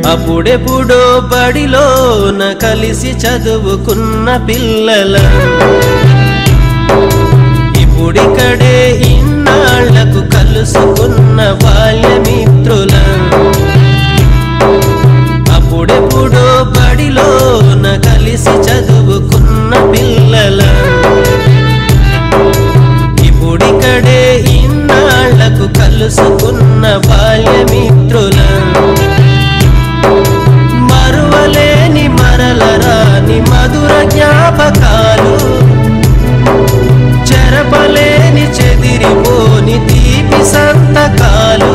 అప్పుడెప్పుడో బడిలోన కలిసి చదువుకున్న పిల్లల ఇప్పుడిక్కడే ఇన్నాళ్లకు కలుసుకున్న బాల్యమిత్రుల అప్పుడెప్పుడో బడిలోన కలిసి చదువుకున్న పిల్లల ఇప్పుడిక్కడే ఇన్నాళ్లకు కలుసుకున్న బాల్యమిత్రుల మరువలేని మరలరాని మధుర జ్ఞాపకాలు చెరపలేని చెదిరిపోని తీపి సంతకాలు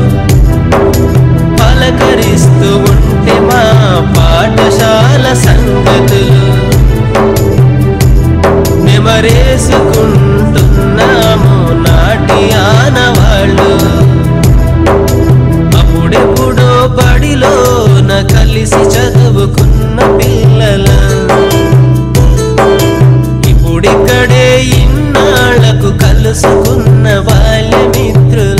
పలకరిస్తూ ఉంటే మా పాఠశాల సంగతులు నెమరేసుకుంటున్నాము నాటి ఆనవాళ్ళు అప్పుడెప్పుడో బడిలోన కలిసి చదువుకున్న పిల్లల ఇప్పుడిక్కడే ఇన్నాళ్లకు కలుసుకున్న బాల్యమిత్రుల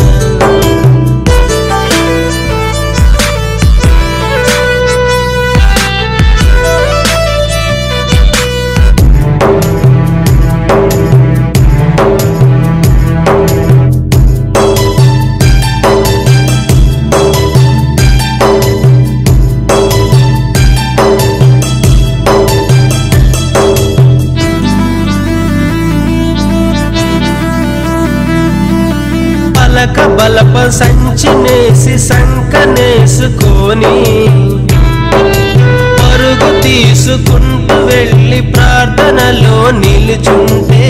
పలక బలప సంచినేసి సంకనేసుకొని పరుగు తీసుకుంటూ వెళ్ళి ప్రార్థనలో నిలుచుంటే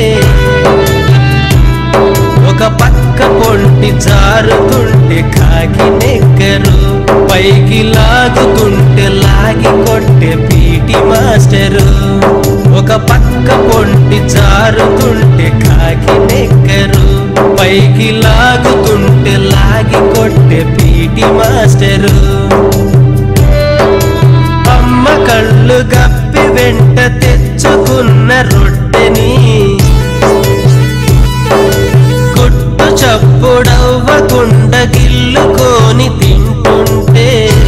ఒక పక్క పొంటి జారుతుంటే కాకి నెక్కరు పైకి లాగుతుంటే లాగి కొట్టే పీటి మాస్టరు ఒక పక్క పొంటి జారుతుంటే కాకి నెక్కరు పైకి లాగుతుంటే లాగి కొట్టే పీటి మాస్టరు అమ్మ కళ్ళు గప్పి వెంట తెచ్చుకున్న రొట్టెని కొట్టు చప్పుడవ్వకుండా గిల్లుకొని తింటుంటే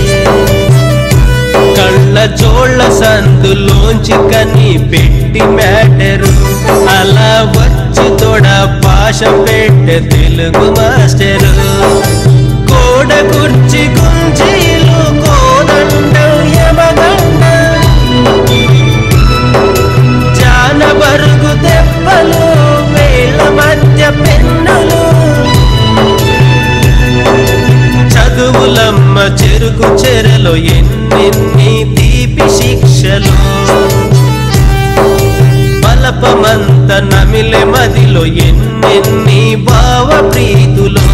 కళ్ళ చోళ్ళ సందులోంచి కని పెట్టి మ్యాటరు అలా వచ్చి తోడ భాష పెట్టే తెలుగు మాస్టరు కోడ కుర్చి గుంజీలు కోదండం యమగండ జాన బరుగు దెబ్బలు వేళ్ళ మధ్య పెన్నులు చదువులమ్మ చెరుకు చెరలో ఎన్నెన్ని తీపి శిక్షలు బలపమంత నమిలె మదిలో ఎన్నెన్ని భావ ప్రీతులు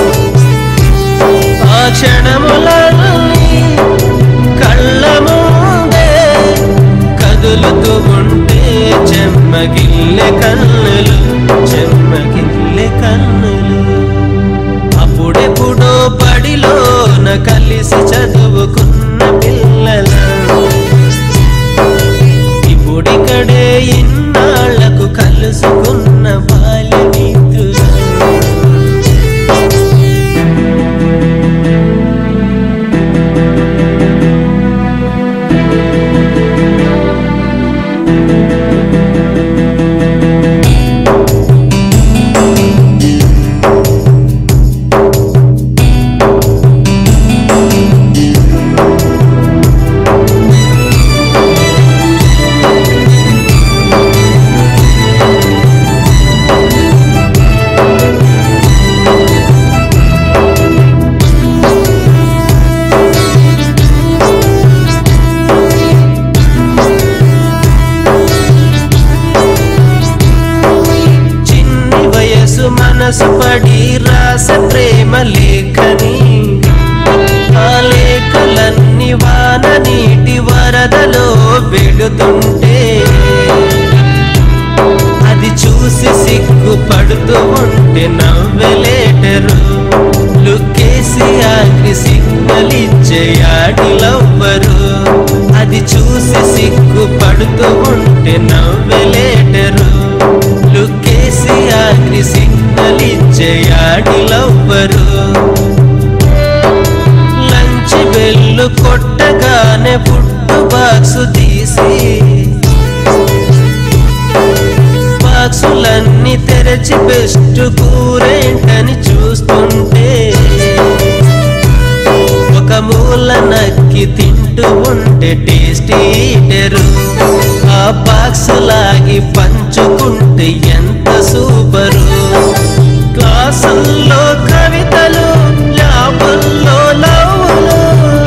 ఆ క్షణములని కళ్ళ ముందే కదులుతూ ఉంటే చెమ్మగిల్లె కన్నులు చెమ్మగిల్లె కన్నులు అప్పుడెప్పుడో బడిలోన కలిసి చదువుకున్న పిల్లల ఇప్పుడిక్కడే ఇన్నాళ్లకు కలుసుకున్న బాల్యమిత్రుల చిన్ని వయసు మనసు పడి రాస ప్రేమ లేఖని ఆ లేఖలన్నీ వాన నీటి వరదలో వెళుతుంటే అది చూసి సిగ్గు పడుతూ ఉంటే నవ్వెలేటరు లుక్కేసి ఆగ్రి సిగ్నల్ ఇచ్చే ఆడిలవ్వరు అది చూసి సిగ్గు పడుతూ ఉంటే నవ్వెలేటరు లుక్కేసి ఆగ్రి సిగ్నల్ ఇచ్చే ఆడిలవ్వరు లంచ్ బెల్లు బెల్లు కొట్టగానే పుట్టు బాక్సు తీసి బాక్సులన్నీ తెరచి బెస్ట్ కూరేంటని చూస్తుంటే ఒక మూల నక్కి తింటూ ఉంటే టేస్టీ ఈటరు ఆ బాక్స్ లాగి పంచుకుంటే ఎంత సూపరు క్లాసుల్లో కవితలు ల్యాబుల్లో లవ్వులు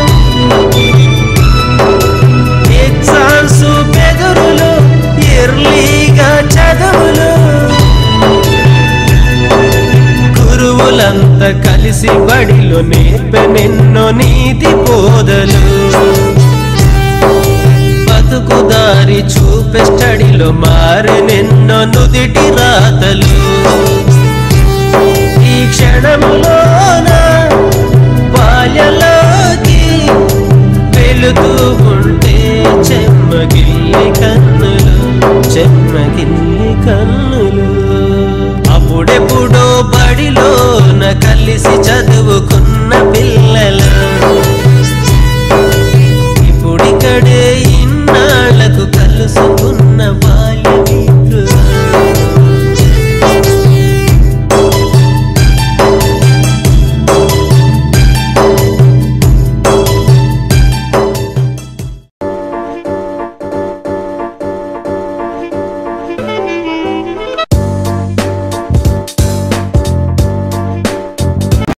ఎగ్జామ్స్ బెదురులు ఎర్లీగా చదువులు గురువులంతా కలిసి బడిలో నేర్పెనెన్నో నీతి బోధలు బతుకుదారి చూపే స్టడీలో మారెనెన్నో నుదిటి రాతలు ఈ క్షణంలోన బాల్యలోకి వెళుతూ ఉంటే చెమ్మగిల్లి కన్నులు చెమ్మగిల్లి కన్నులు అప్పుడెప్పుడో బడిలోన కలిసి చదువుకున్న